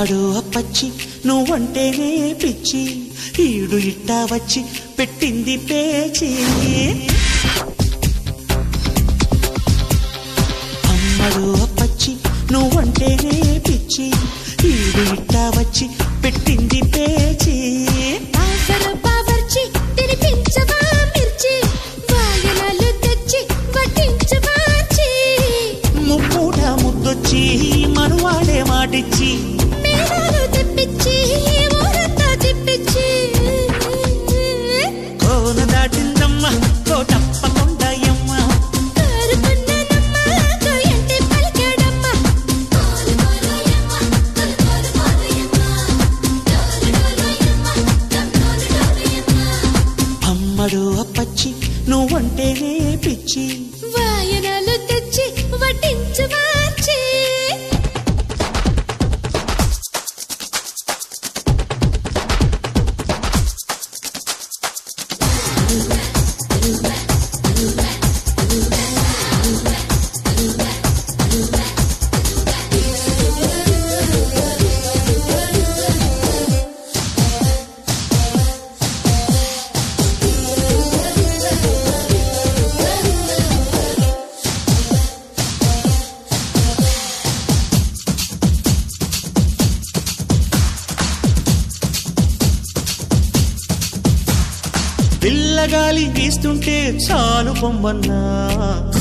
అమ్మడు అప్పచ్చి నువ్వంటేనే పిచ్చి ఈడు ఇట్టా వచ్చి పెట్టింది పేచి అమ్మడు అప్పచ్చి నువ్వంటేనే పిచ్చి ఈడు ఇట్టా వచ్చి పెట్టింది పేచి ఆసర బావర్చి తినిపించవా మిర్చి వాయనాలు తెచ్చి వడ్డించవాచి ముప్పూట ముద్దొచ్చి మనువాడే మాటిచ్చి మేళాలు తెప్పించి ఊరంతా తిప్పించి కోన దాటిందమ్మ కోటప్పకొండయమ్మ కారుకున్నానమ్మా కోయంటే పలికాడమ్మా అమ్మడు అప్పచ్చి నువ్వంటేనే పిచ్చి వాయనాలు తెచ్చి వడ్డించవాచి పిల్లగాలి వీస్తుంటే చాలు పొమ్మన్నా